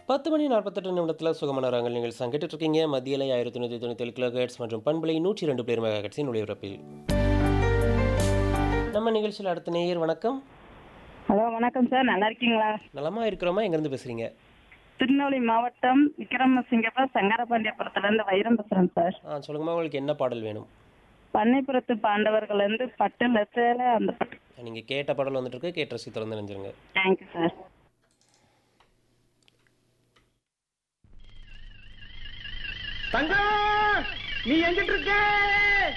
பத்து மணி நாற்பத்தெட்டு நிமிடத்தில் சுகமான ராங்கல் நீங்கள் சங்கிட்டு இருக்கீங்க மத்தியில ஆயிரத்தி நூற்றி தொண்ணூற்றி ஏழு கிலோ ஹெட்ஸ் மற்றும் பண்பலை நூற்றி ரெண்டு பேர் மெகா ஹெட்ஸின் ஒளிபரப்பில் நம்ம நிகழ்ச்சியில் அடுத்த நேயர் வணக்கம் ஹலோ வணக்கம் சார் நல்லா இருக்கீங்களா நலமா இருக்கிறோமா எங்கேருந்து பேசுறீங்க திருநெல்வேலி மாவட்டம் விக்ரமசிங்கபுரம் சங்கரபாண்டியபுரத்துல இருந்து வைரம் பேசுறேன் சார் ஆ சொல்லுங்கம்மா உங்களுக்கு என்ன பாடல் வேணும் பண்ணைப்புறத்து பாண்டவர்கள் இருந்து பட்டு லட்சல அந்த பட்டு நீங்கள் கேட்ட பாடல் வந்துட்டு இருக்கு கேட்ட ரசி திறந்து நினைஞ்சிருங்க தேங்க்யூ சார் தங்கம் நீ எங்கிட்டு இருக்க